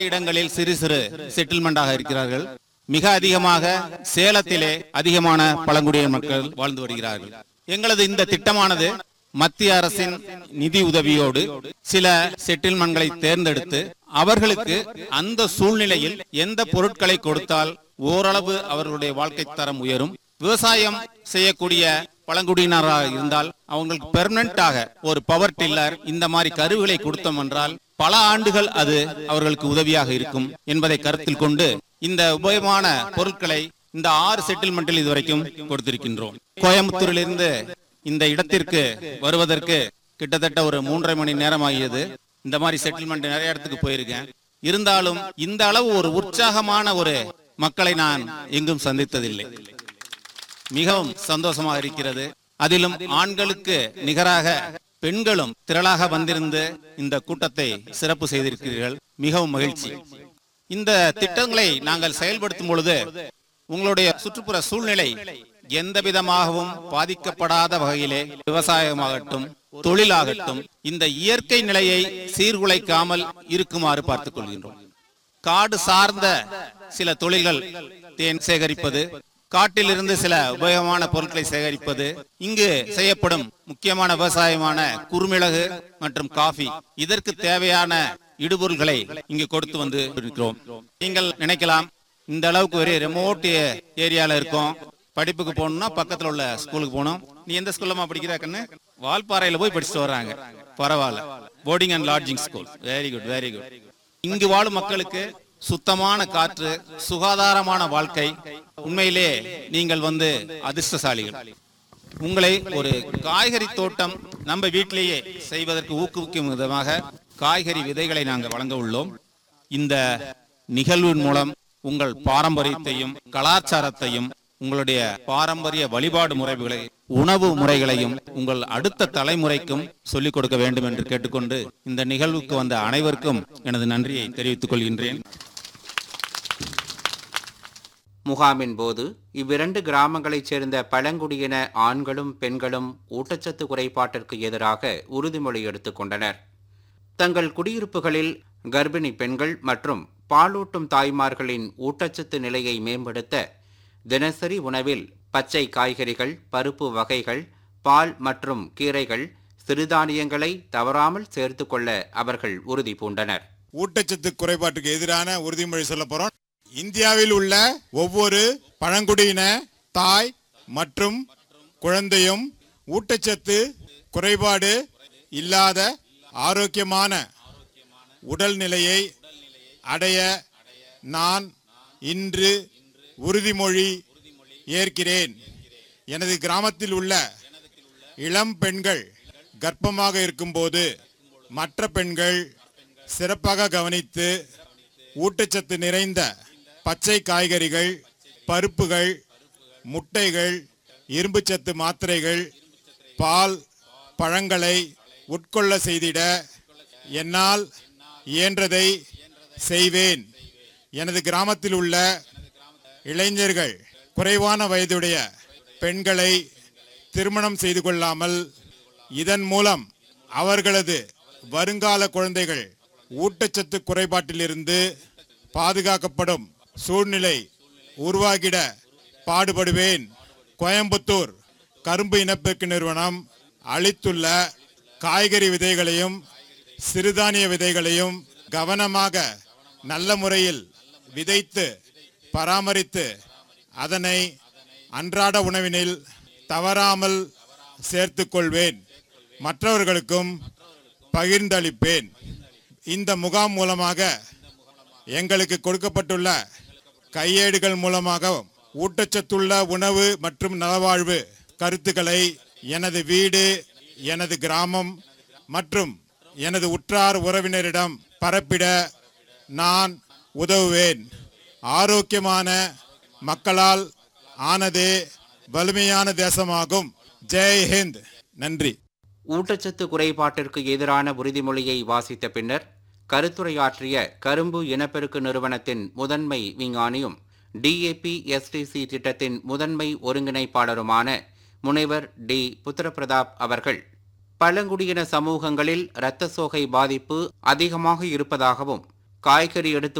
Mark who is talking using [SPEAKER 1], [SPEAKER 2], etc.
[SPEAKER 1] இடங்களில் சிறு சிறு செட்டில்மெண்டாக இருக்கிறார்கள் மிக அதிகமாக சேலத்திலே அதிகமான பழங்குடியின மக்கள் வாழ்ந்து வருகிறார்கள் எங்களது இந்த திட்டமானது மத்திய அரசின் நிதி உதவியோடு சில செட்டில்மெண்ட்களை தேர்ந்தெடுத்து அவர்களுக்கு அந்த சூழ்நிலையில் எந்த பொருட்களை கொடுத்தால் ஓரளவு அவர்களுடைய வாழ்க்கை தரம் உயரும் விவசாயம் செய்யக்கூடிய பழங்குடியினராக இருந்தால் அவங்களுக்கு பெர்மனண்டாக ஒரு பவர் டில்லர் இந்த மாதிரி கருவிகளை கொடுத்தோம் என்றால் பல ஆண்டுகள் அது அவர்களுக்கு உதவியாக இருக்கும் என்பதை கருத்தில் கொண்டு இந்த உபயோகமான பொருட்களை இந்த ஆறு செட்டில்மெண்டில் இதுவரைக்கும் கொடுத்திருக்கின்றோம் கோயம்புத்தூரிலிருந்து இந்த இடத்திற்கு வருவதற்கு கிட்டத்தட்ட ஒரு மூன்றரை மணி நேரம் ஆகியது இந்த மாதிரி செட்டில்மெண்ட் நிறைய இடத்துக்கு போயிருக்கேன் இருந்தாலும் இந்த அளவு ஒரு உற்சாகமான ஒரு மக்களை நான் எங்கும் சந்தித்ததில்லை மிகவும் சந்தோஷமாக இருக்கிறது அதிலும் ஆண்களுக்கு நிகராக பெண்களும் திரளாக வந்திருந்து இந்த கூட்டத்தை சிறப்பு செய்திருக்கிறீர்கள் மிகவும் மகிழ்ச்சி இந்த திட்டங்களை நாங்கள் செயல்படுத்தும் பொழுது உங்களுடைய சுற்றுப்புற சூழ்நிலை எந்த விதமாகவும் பாதிக்கப்படாத வகையிலே விவசாயமாகட்டும் தொழிலாகட்டும் இந்த இயற்கை நிலையை சீர்குலைக்காமல் இருக்குமாறு பார்த்துக் கொள்கின்றோம் காடு சார்ந்த சில தொழில்கள் தேன் சேகரிப்பது காட்டிலிருந்து சில உபயோகமான பொருட்களை சேகரிப்பது இங்கு செய்யப்படும் முக்கியமான விவசாயமான குறுமிளகு மற்றும் காஃபி இதற்கு தேவையான இடுபொருள்களை இங்கு கொடுத்து வந்து இருக்கிறோம் நீங்கள் நினைக்கலாம் இந்த அளவுக்கு ஒரு ரெமோட் ஏரியால இருக்கோம் படிப்புக்கு போகணும்னா பக்கத்துல உள்ள ஸ்கூலுக்கு போகணும் நீ எந்த ஸ்கூல்லமா படிக்கிற கண்ணு வால்பாறையில போய் படிச்சுட்டு வர்றாங்க பரவாயில்ல boarding and lodging school very good very good இங்கு வாழும் மக்களுக்கு சுத்தமான காற்று சுகாதாரமான வாழ்க்கை உண்மையிலே நீங்கள் வந்து அதிர்ஷ்டசாலிகள் உங்களை ஒரு காய்கறி தோட்டம் நம்ம வீட்டிலேயே செய்வதற்கு ஊக்குவிக்கும் விதமாக காய்கறி விதைகளை நாங்கள் வழங்க உள்ளோம் இந்த நிகழ்வின் மூலம் உங்கள் பாரம்பரியத்தையும் கலாச்சாரத்தையும் உங்களுடைய பாரம்பரிய வழிபாடு முறைகளை உணவு முறைகளையும் உங்கள் அடுத்த தலைமுறைக்கும் சொல்லிக் கொடுக்க வேண்டும் என்று கேட்டுக்கொண்டு இந்த நிகழ்வுக்கு வந்த அனைவருக்கும் எனது நன்றியை தெரிவித்துக் கொள்கின்றேன்
[SPEAKER 2] முகாமின் போது இவ்விரண்டு கிராமங்களைச் சேர்ந்த பழங்குடியின ஆண்களும் பெண்களும் ஊட்டச்சத்து குறைபாட்டிற்கு எதிராக உறுதிமொழி எடுத்துக்கொண்டனர் தங்கள் குடியிருப்புகளில் கர்ப்பிணி பெண்கள் மற்றும் பாலூட்டும் தாய்மார்களின் ஊட்டச்சத்து நிலையை மேம்படுத்த தினசரி உணவில் பச்சை காய்கறிகள் பருப்பு வகைகள் பால் மற்றும் கீரைகள் சிறுதானியங்களை தவறாமல் சேர்த்துக்கொள்ள அவர்கள் உறுதி பூண்டனர்
[SPEAKER 3] ஊட்டச்சத்து குறைபாட்டுக்கு எதிரான உறுதிமொழி சொல்ல போறோம் இந்தியாவில் உள்ள ஒவ்வொரு பழங்குடியின தாய் மற்றும் குழந்தையும் ஊட்டச்சத்து குறைபாடு இல்லாத ஆரோக்கியமான உடல்நிலையை அடைய நான் இன்று உறுதிமொழி ஏற்கிறேன் எனது கிராமத்தில் உள்ள இளம் பெண்கள் கர்ப்பமாக இருக்கும்போது மற்ற பெண்கள் சிறப்பாக கவனித்து ஊட்டச்சத்து நிறைந்த பச்சை காய்கறிகள் பருப்புகள் முட்டைகள் இரும்புச்சத்து மாத்திரைகள் பால் பழங்களை உட்கொள்ள செய்திட என்னால் இயன்றதை செய்வேன் எனது கிராமத்தில் உள்ள இளைஞர்கள் குறைவான வயதுடைய பெண்களை திருமணம் செய்து கொள்ளாமல் இதன் மூலம் அவர்களது வருங்கால குழந்தைகள் ஊட்டச்சத்து குறைபாட்டிலிருந்து பாதுகாக்கப்படும் சூழ்நிலை உருவாகிட பாடுபடுவேன் கோயம்புத்தூர் கரும்பு இனப்பெருக்கு நிறுவனம் அளித்துள்ள காய்கறி விதைகளையும் சிறுதானிய விதைகளையும் கவனமாக நல்ல முறையில் விதைத்து பராமரித்து அதனை அன்றாட உணவினில் தவறாமல் சேர்த்துக்கொள்வேன் மற்றவர்களுக்கும் பகிர்ந்தளிப்பேன் இந்த முகாம் மூலமாக எங்களுக்கு கொடுக்கப்பட்டுள்ள கையேடுகள் மூலமாக ஊட்டச்சத்துள்ள உணவு மற்றும் நலவாழ்வு கருத்துக்களை எனது வீடு எனது கிராமம் மற்றும் எனது உற்றார் உறவினரிடம் பரப்பிட நான் உதவுவேன் ஆரோக்கியமான மக்களால் ஆனதே வலிமையான தேசமாகும் ஜெய் ஹிந்த் நன்றி
[SPEAKER 2] ஊட்டச்சத்து குறைபாட்டிற்கு எதிரான உறுதிமொழியை வாசித்த பின்னர் கருத்துரையாற்றிய கரும்பு இனப்பெருக்கு நிறுவனத்தின் முதன்மை விஞ்ஞானியும் டிஏபி எஸ்டிசி திட்டத்தின் முதன்மை ஒருங்கிணைப்பாளருமான முனைவர் டி புத்திரபிரதாப் அவர்கள் பழங்குடியின சமூகங்களில் இரத்த சோகை பாதிப்பு அதிகமாக இருப்பதாகவும் காய்கறி எடுத்து